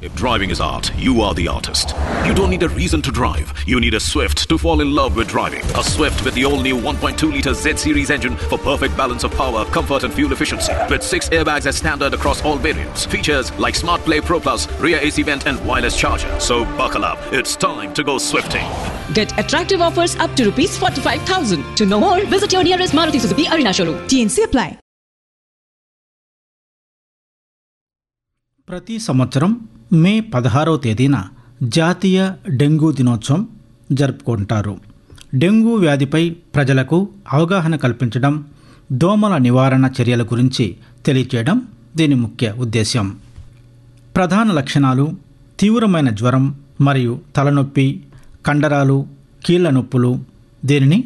If driving is art, you are the artist. You don't need a reason to drive. You need a Swift to fall in love with driving. A Swift with the all-new 1.2 liter Z series engine for perfect balance of power, comfort, and fuel efficiency. With six airbags as standard across all variants. Features like Smart Play Pro Plus, rear AC vent, and wireless charger. So buckle up. It's time to go Swifting. Get attractive offers up to rupees 45,000. To know more, visit your nearest Maruti Suzuki Arena showroom. TNC apply. ప్రతి సంవత్సరం మే పదహారవ తేదీన జాతీయ dengue దినోత్సవం జరుపుకుంటారు dengue వ్యాధిపై ప్రజలకు అవగాహన కల్పించడం దోమల నివారణ చర్యల గురించి తెలియచేయడం దీని ముఖ్య ఉద్దేశ్యం ప్రధాన లక్షణాలు తీవ్రమైన జ్వరం మరియు తలనొప్పి కండరాలు కీళ్ళ నొప్పులు దీనిని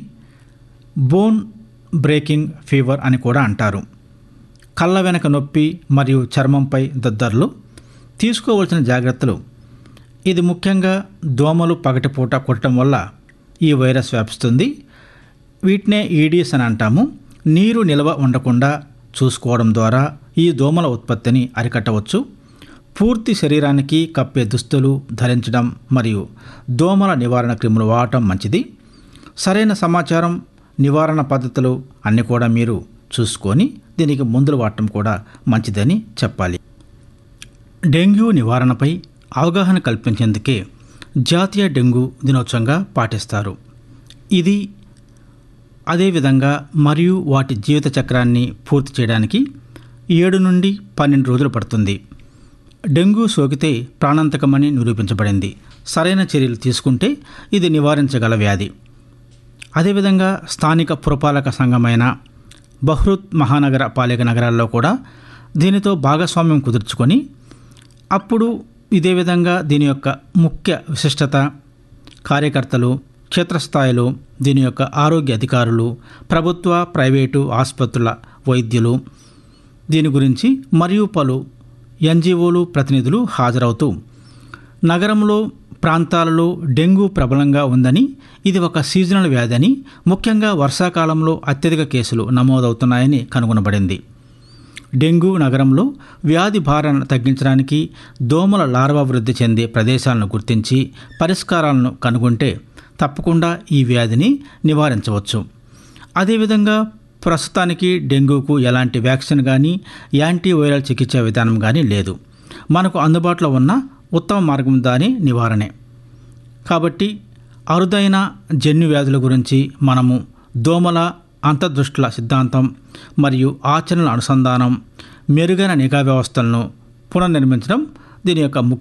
బోన్ బ్రేకింగ్ ఫీవర్ అని కూడా అంటారు కళ్ళ వెనక నొప్పి మరియు చర్మంపై దద్దర్లు తీసుకోవలసిన జాగ్రత్తలు ఇది ముఖ్యంగా దోమలు పగటిపూట కొట్టడం వల్ల ఈ వైరస్ వ్యాపిస్తుంది వీటినే ఈడీస్ అని అంటాము నీరు నిల్వ ఉండకుండా చూసుకోవడం ద్వారా ఈ దోమల ఉత్పత్తిని అరికట్టవచ్చు పూర్తి శరీరానికి కప్పే దుస్తులు ధరించడం మరియు దోమల నివారణ క్రిములు వాడటం మంచిది సరైన సమాచారం నివారణ పద్ధతులు అన్నీ కూడా మీరు చూసుకొని దీనికి మందులు వాడటం కూడా మంచిదని చెప్పాలి డెంగ్యూ నివారణపై అవగాహన కల్పించేందుకే జాతీయ డెంగ్యూ దినోత్సవంగా పాటిస్తారు ఇది అదేవిధంగా మరియు వాటి జీవిత చక్రాన్ని పూర్తి చేయడానికి ఏడు నుండి పన్నెండు రోజులు పడుతుంది డెంగ్యూ సోకితే ప్రాణాంతకమని నిరూపించబడింది సరైన చర్యలు తీసుకుంటే ఇది నివారించగల వ్యాధి అదేవిధంగా స్థానిక పురపాలక సంఘమైన బహ్రూత్ మహానగర పాలిక నగరాల్లో కూడా దీనితో భాగస్వామ్యం కుదుర్చుకొని అప్పుడు ఇదే విధంగా దీని యొక్క ముఖ్య విశిష్టత కార్యకర్తలు క్షేత్రస్థాయిలో దీని యొక్క ఆరోగ్య అధికారులు ప్రభుత్వ ప్రైవేటు ఆసుపత్రుల వైద్యులు దీని గురించి మరియు పలు ఎన్జిఓలు ప్రతినిధులు హాజరవుతూ నగరంలో ప్రాంతాలలో డెంగ్యూ ప్రబలంగా ఉందని ఇది ఒక సీజనల్ వ్యాధి అని ముఖ్యంగా వర్షాకాలంలో అత్యధిక కేసులు నమోదవుతున్నాయని కనుగొనబడింది డెంగ్యూ నగరంలో వ్యాధి భారాన్ని తగ్గించడానికి దోమల లార్వా వృద్ధి చెందే ప్రదేశాలను గుర్తించి పరిష్కారాలను కనుగొంటే తప్పకుండా ఈ వ్యాధిని నివారించవచ్చు అదేవిధంగా ప్రస్తుతానికి డెంగ్యూకు ఎలాంటి వ్యాక్సిన్ కానీ యాంటీవైరల్ చికిత్స విధానం కానీ లేదు మనకు అందుబాటులో ఉన్న ఉత్తమ మార్గం దాని నివారణే కాబట్టి అరుదైన జన్యు వ్యాధుల గురించి మనము దోమల అంతర్దృష్టుల సిద్ధాంతం మరియు ఆచరణల అనుసంధానం మెరుగైన నిఘా వ్యవస్థలను పునర్నిర్మించడం దీని యొక్క ముఖ్య